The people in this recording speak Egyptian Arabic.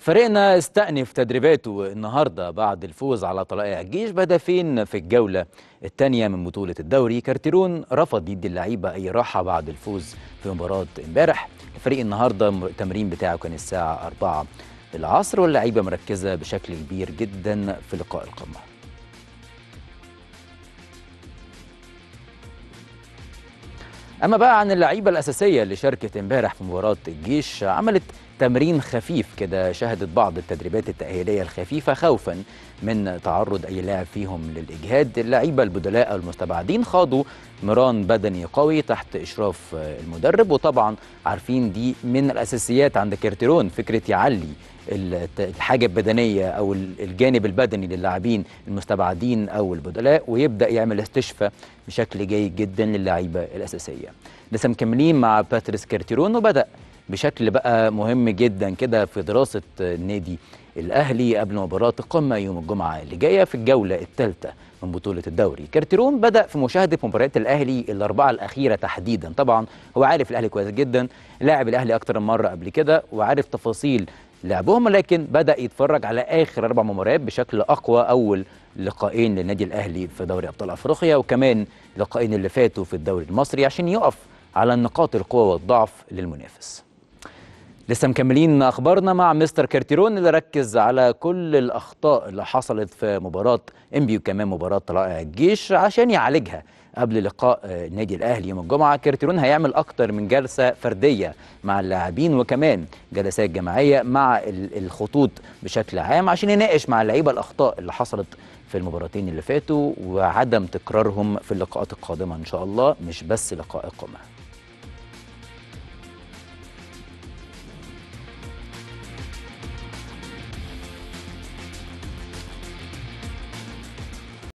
فريقنا استأنف تدريباته النهارده بعد الفوز على طلائع الجيش بهدفين في الجولة الثانية من بطولة الدوري كارتيرون رفض يدي اللعيبة أي راحة بعد الفوز في مباراة امبارح الفريق النهارده التمرين بتاعه كان الساعة 4 العصر واللعيبة مركزة بشكل كبير جدا في لقاء القمة أما بقى عن اللعيبة الأساسية اللي شاركت امبارح في مباراة الجيش عملت تمرين خفيف كده شهدت بعض التدريبات التأهيلية الخفيفة خوفا من تعرض أي لاعب فيهم للإجهاد اللعيبة البدلاء المستبعدين خاضوا مران بدني قوي تحت إشراف المدرب وطبعا عارفين دي من الأساسيات عند كارتيرون فكرة يعلي الحاجة البدنية أو الجانب البدني للاعبين المستبعدين أو البدلاء ويبدأ يعمل استشفاء بشكل جيد جدا للعيبة الأساسية لسه مكملين مع باتريس كارتيرون وبدأ بشكل بقى مهم جدا كده في دراسة النادي الأهلي قبل مباراة القمة يوم الجمعة اللي جاية في الجولة الثالثة من بطولة الدوري كارتيرون بدأ في مشاهدة مباريات الأهلي الأربعة الأخيرة تحديدا طبعا هو عارف الأهلي كويس جدا لاعب الأهلي أكتر من مرة قبل كده وعارف تفاصيل لعبهم لكن بدأ يتفرج على آخر أربع مباريات بشكل أقوى أول لقاءين للنادي الأهلي في دوري أبطال أفريقيا وكمان لقاءين اللي فاتوا في الدوري المصري عشان يقف على نقاط القوة والضعف للمنافس لسه مكملين اخبارنا مع مستر كارتيرون اللي ركز على كل الاخطاء اللي حصلت في مباراه انبي وكمان مباراه طلائع الجيش عشان يعالجها قبل لقاء النادي الاهلي يوم الجمعه كارتيرون هيعمل اكتر من جلسه فرديه مع اللاعبين وكمان جلسات جماعيه مع الخطوط بشكل عام عشان يناقش مع اللعيبه الاخطاء اللي حصلت في المباراتين اللي فاتوا وعدم تكرارهم في اللقاءات القادمه ان شاء الله مش بس لقاء القمه